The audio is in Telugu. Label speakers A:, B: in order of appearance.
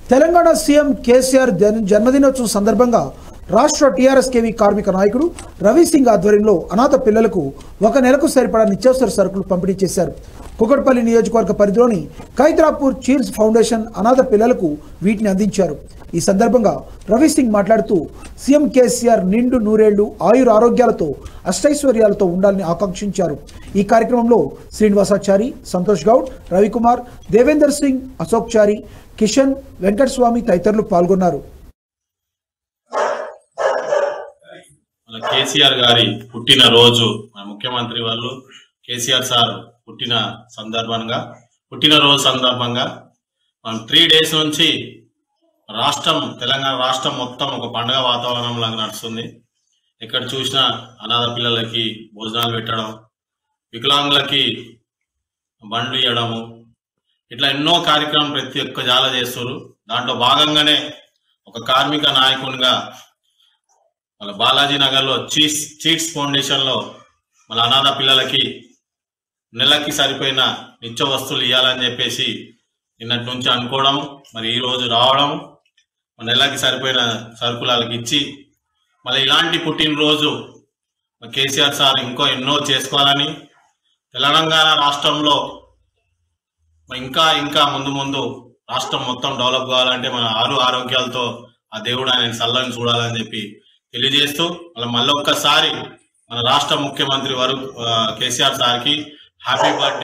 A: తెలంగాణ సీఎం కేసీఆర్ జన్- జన్మదినోత్సవం సందర్భంగా రాష్ట్ర టీఆర్ఎస్ కేవీ కార్మిక నాయకుడు రవి సింగ్ ఆధ్వర్యంలో అనాథ పిల్లలకు ఒక నెలకు సరిపడా నిత్యావసర సరుకులు పంపిణీ చేశారు కుకట్పల్లి నియోజకవర్గ పరిధిలోని కైత్రాపూర్ చీర్స్ ఫౌండేషన్ అనాథ పిల్లలకు వీటిని అందించారు ఈ సందర్భంగా రవి సింగ్ మాట్లాడుతూ సీఎం కేసీఆర్ నిండు నూరేళ్లు ఆయుర ఆరోగ్యాలతో అష్టైశ్వర్యాలతో ఉండాలని ఆకాంక్షించారు ఈ కార్యక్రమంలో శ్రీనివాసాచారి సంతోష్ గౌడ్ రవికుమార్ దేవేందర్ సింగ్ అశోక్ చారి కిషన్ వెంకటస్వామి తదితరులు పాల్గొన్నారు
B: మన కేసీఆర్ గారి పుట్టిన రోజు మన ముఖ్యమంత్రి వాళ్ళు కేసీఆర్ సార్ పుట్టిన సందర్భంగా పుట్టినరోజు సందర్భంగా మనం త్రీ డేస్ నుంచి రాష్ట్రం తెలంగాణ రాష్ట్రం మొత్తం ఒక పండుగ వాతావరణం లాగా నడుస్తుంది ఎక్కడ చూసినా అనాథ పిల్లలకి భోజనాలు పెట్టడం వికలాంగులకి బండ్లు ఇవ్వడము ఇట్లా ఎన్నో కార్యక్రమం ప్రతి ఒక్క జాల చేస్తారు దాంట్లో భాగంగానే ఒక కార్మిక నాయకునిగా మన బాలాజీ నగర్ లో చీట్స్ చీట్స్ ఫౌండేషన్ లో మన అనాథ పిల్లలకి నెలకి సరిపోయిన నిత్య వస్తువులు ఇవ్వాలని చెప్పేసి నిన్నటి నుంచి అనుకోవడం మరి ఈ రోజు రావడం మన నెలకి సరిపోయిన సరుకులు వాళ్ళకి ఇచ్చి మళ్ళీ ఇలాంటి పుట్టినరోజు మన కేసీఆర్ సార్ ఇంకో ఎన్నో చేసుకోవాలని తెలంగాణ రాష్ట్రంలో మరి ఇంకా ఇంకా ముందు ముందు రాష్ట్రం మొత్తం డెవలప్ కావాలంటే మన ఆరు ఆరోగ్యాలతో ఆ దేవుడు ఆయన చల్లని చూడాలని చెప్పి తెలియజేస్తూ మళ్ళీ మళ్ళీ ఒక్కసారి మన రాష్ట్ర ముఖ్యమంత్రి వరకు కేసీఆర్ సార్కి హ్యాపీ బర్త్డే